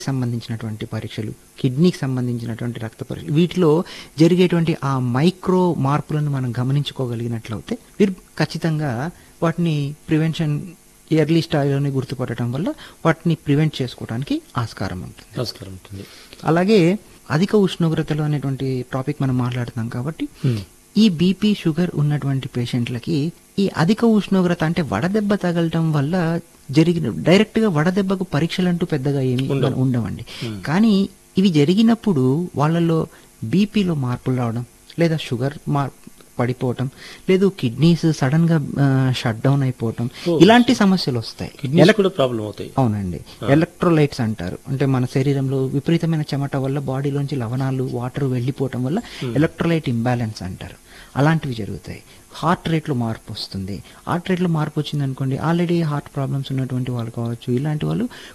సంబంధించినటువంటి పరీక్షలు కిడ్నీకి సంబంధించినటువంటి రక్త పరీక్షలు వీటిలో జరిగేటువంటి ఆ మైక్రో మార్పులను మనం గమనించుకోగలిగినట్లయితే వీరు ఖచ్చితంగా వాటిని ప్రివెన్షన్ ఎర్లీ స్టాయిలోనే గుర్తుపట్టడం వల్ల వాటిని ప్రివెంట్ చేసుకోవడానికి ఆస్కారం ఉంటుంది నమస్కారం ఉంటుంది అలాగే అధిక ఉష్ణోగ్రతలు అనేటువంటి టాపిక్ మనం మాట్లాడుతున్నాం కాబట్టి Hmm. ఈ బీపీ షుగర్ ఉన్నటువంటి పేషెంట్లకి ఈ అధిక ఉష్ణోగ్రత అంటే వడదెబ్బ తగలటం వల్ల జరిగిన డైరెక్ట్ గా వడదెబ్బకు పరీక్షలు అంటూ పెద్దగా ఏమి ఉండవు. ఉండవండి కానీ ఇవి జరిగినప్పుడు వాళ్ళలో బీపీలో మార్పులు రావడం లేదా షుగర్ మార్ పడిపోవటం లేదు కిడ్నీస్ సడన్ గా షట్ డౌన్ అయిపోవటం Oh. ఇలాంటి సమస్యలు వస్తాయి కిడ్నీస్ కూడా ప్రాబ్లం అవుతాయి అవునండి ఎలక్ట్రోలైట్స్ అంటారు అంటే మన శరీరంలో విపరీతమైన చెమట వల్ల బాడీలోంచి లవణాలు వాటర్ వెళ్ళిపోవటం వల్ల ఎలక్ట్రోలైట్ ఇంబ్యాలెన్స్ అంటారు అలాంటివి జరుగుతాయి హార్ట్ రేట్లో మార్పు వస్తుంది హార్ట్ రేట్లో మార్పు వచ్చింది అనుకోండి ఆల్రెడీ హార్ట్ ప్రాబ్లమ్స్ ఉన్నటువంటి వాళ్ళు కావచ్చు ఇలాంటి వాళ్ళు